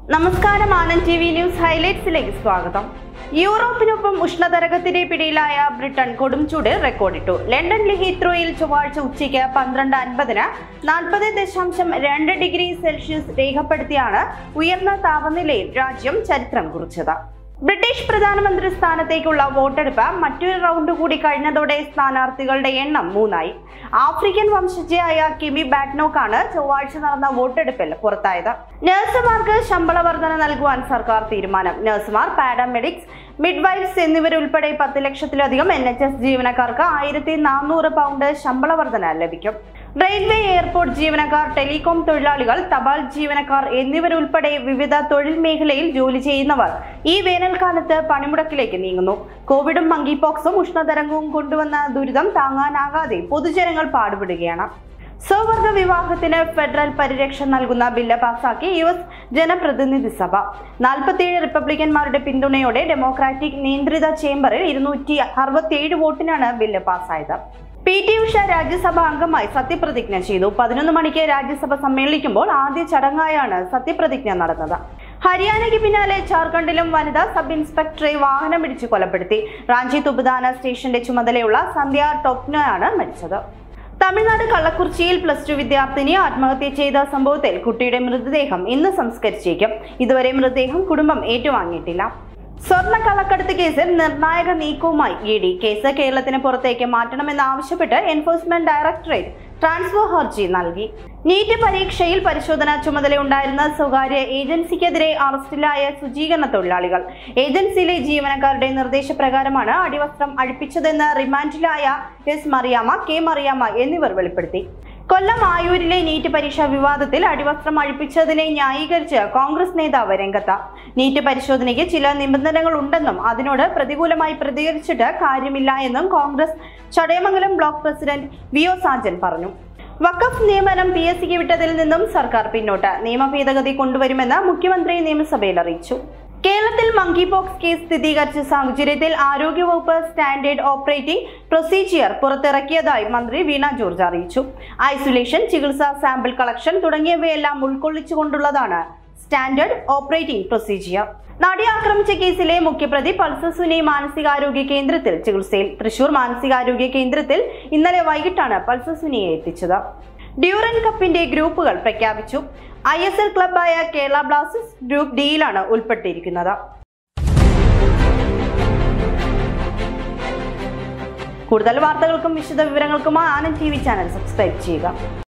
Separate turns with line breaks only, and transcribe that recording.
നമസ്കാരം Anand T V news ഹൈലൈറ്റ്സിലേക്ക് സ്വാഗതം യൂറോപ്പിനൊപ്പം ഉഷ്ണതരംഗത്തിന്റെ പിടിയിലായ ബ്രിട്ടൻ കൊടും ചൂട് റെക്കോർഡിട്ടു ലണ്ടനിലെ ഹീത്രോയിൽ ചൊവ്വാഴ്ച ഉച്ചയ്ക്ക് പന്ത്രണ്ട് അൻപതിന് നാൽപ്പത് ദശാംശം രണ്ട് ഡിഗ്രി സെൽഷ്യസ് രേഖപ്പെടുത്തിയാണ് ഉയർന്ന താപനിലയിൽ രാജ്യം ചരിത്രം കുറിച്ചത് ബ്രിട്ടീഷ് പ്രധാനമന്ത്രി സ്ഥാനത്തേക്കുള്ള വോട്ടെടുപ്പ് മറ്റൊരു റൗണ്ട് കൂടി കഴിഞ്ഞതോടെ സ്ഥാനാർത്ഥികളുടെ എണ്ണം മൂന്നായി ആഫ്രിക്കൻ വംശജയായ കിമി ബാറ്റ്നോക്കാണ് ചൊവ്വാഴ്ച നടന്ന വോട്ടെടുപ്പിൽ പുറത്തായത് നഴ്സുമാർക്ക് ശമ്പള വർധന നൽകുവാൻ സർക്കാർ തീരുമാനം നഴ്സുമാർ പാരാമെഡിക്സ് മിഡ്വൈഫ്സ് എന്നിവരുൾപ്പെടെ പത്ത് ലക്ഷത്തിലധികം എൻ എച്ച് എസ് ജീവനക്കാർക്ക് ആയിരത്തി നാനൂറ് പൗണ്ട് ശമ്പള വർധന ലഭിക്കും റെയിൽവേ എയർപോർട്ട് ജീവനക്കാർ ടെലികോം തൊഴിലാളികൾ തപാൽ ജീവനക്കാർ എന്നിവരുൾപ്പെടെ വിവിധ തൊഴിൽ മേഖലയിൽ ജോലി ചെയ്യുന്നവർ ഈ വേനൽക്കാലത്ത് പണിമുടക്കിലേക്ക് നീങ്ങുന്നു കോവിഡും മങ്കിപോക്സും ഉഷ്ണതരംഗവും കൊണ്ടുവന്ന ദുരിതം താങ്ങാനാകാതെ പൊതുജനങ്ങൾ പാടുപെടുകയാണ് സ്വവർഗ വിവാഹത്തിന് ഫെഡറൽ പരിരക്ഷ നൽകുന്ന ബില്ല് പാസാക്കി യു എസ് ജനപ്രതിനിധി സഭ നാൽപ്പത്തിയേഴ് റിപ്പബ്ലിക്കന്മാരുടെ പിന്തുണയോടെ ഡെമോക്രാറ്റിക് നിയന്ത്രിത ചേംബറിൽ ഇരുന്നൂറ്റി അറുപത്തിയേഴ് വോട്ടിനാണ് ബില്ല് പാസ്സായത് പി ടി ഉഷ രാജ്യസഭ അംഗമായി സത്യപ്രതിജ്ഞ ചെയ്തു പതിനൊന്ന് മണിക്ക് രാജ്യസഭ സമ്മേളിക്കുമ്പോൾ ആദ്യ ചടങ്ങായാണ് സത്യപ്രതിജ്ഞ നടന്നത് ഹരിയാനയ്ക്ക് പിന്നാലെ ജാർഖണ്ഡിലും വനിതാ സബ് ഇൻസ്പെക്ടറെ വാഹനമിടിച്ച് കൊലപ്പെടുത്തി റാഞ്ചി തുബുദാന സ്റ്റേഷന്റെ ചുമതലയുള്ള സന്ധ്യ ടോപ്നോയാണ് മരിച്ചത് തമിഴ്നാട് കള്ളക്കുറിച്ചിയിൽ പ്ലസ് ടു വിദ്യാർത്ഥിനി ആത്മഹത്യ ചെയ്ത സംഭവത്തിൽ കുട്ടിയുടെ മൃതദേഹം ഇന്ന് സംസ്കരിച്ചേക്കും ഇതുവരെ മൃതദേഹം കുടുംബം ഏറ്റുവാങ്ങിയിട്ടില്ല സ്വർണ്ണ കള്ളക്കടത്ത് കേസിൽ നിർണായക നീക്കവുമായി ഇ ഡി കേസ് കേരളത്തിന് പുറത്തേക്ക് മാറ്റണമെന്നാവശ്യപ്പെട്ട് എൻഫോഴ്സ്മെന്റ് ഡയറക്ടറേറ്റ് ട്രാൻസ്ഫർ ഹർജി നൽകി നീറ്റ് പരീക്ഷയിൽ പരിശോധന ചുമതലയുണ്ടായിരുന്ന സ്വകാര്യ ഏജൻസിക്കെതിരെ അറസ്റ്റിലായ ശുചീകരണ തൊഴിലാളികൾ ഏജൻസിയിലെ ജീവനക്കാരുടെ നിർദ്ദേശപ്രകാരമാണ് അടിവസ്ത്രം അഴിപ്പിച്ചതെന്ന് റിമാൻഡിലായ എസ് മറിയാമ്മ കെ മറിയാമ്മ എന്നിവർ വെളിപ്പെടുത്തി കൊല്ലം ആയൂരിലെ നീറ്റ് പരീക്ഷാ വിവാദത്തിൽ അടിവസ്ത്രം അഴിപ്പിച്ചതിനെ ന്യായീകരിച്ച് കോൺഗ്രസ് നേതാവ് രംഗത്ത് നീറ്റ് പരിശോധനയ്ക്ക് ചില നിബന്ധനകൾ ഉണ്ടെന്നും അതിനോട് പ്രതികൂലമായി പ്രതികരിച്ചിട്ട് കാര്യമില്ല എന്നും Congress Chadayamangalam block president V O Sajan പറഞ്ഞു വഖഫ് നിയമനം പി എസ് സിക്ക് വിട്ടതിൽ നിന്നും സർക്കാർ പിന്നോട്ട് നിയമ ഭേദഗതി കൊണ്ടുവരുമെന്ന് മുഖ്യമന്ത്രി നിയമസഭയിൽ അറിയിച്ചു കേരളത്തിൽ മങ്കി പോക്സ് കേസ് സ്ഥിരീകരിച്ച സാഹചര്യത്തിൽ ആരോഗ്യവകുപ്പ് സ്റ്റാൻഡേർഡ് ഓപ്പറേറ്റിംഗ് പ്രൊസീജിയർ പുറത്തിറക്കിയതായി മന്ത്രി വീണ ജോർജ് അറിയിച്ചു ഐസൊലേഷൻ ചികിത്സ സാമ്പിൾ കളക്ഷൻ തുടങ്ങിയവയെല്ലാം ഉൾക്കൊള്ളിച്ചുകൊണ്ടുള്ളതാണ് സ്റ്റാൻഡേർഡ് ഓപ്പറേറ്റിംഗ് പ്രൊസീജിയർ നടി ആക്രമിച്ച കേസിലെ മുഖ്യപ്രതി പൾസർ സുനി മാനസികാരോഗ്യ കേന്ദ്രത്തിൽ ചികിത്സയിൽ തൃശൂർ മാനസികാരോഗ്യ കേന്ദ്രത്തിൽ ഇന്നലെ വൈകിട്ടാണ് പൾസർ സുനിയെ എത്തിച്ചത് ഡ്യൂറൻ കപ്പിന്റെ ഗ്രൂപ്പുകൾ പ്രഖ്യാപിച്ചു ഐ എസ് എൽ ക്ലബായ കേരള ബ്ലാസ്റ്റേഴ്സ് ഗ്രൂപ്പ് ഡിയിലാണ് ഉൾപ്പെട്ടിരിക്കുന്നത് കൂടുതൽ വാർത്തകൾക്കും വിശദ വിവരങ്ങൾക്കുമായി Anand T V channel subscribe ചെയ്യുക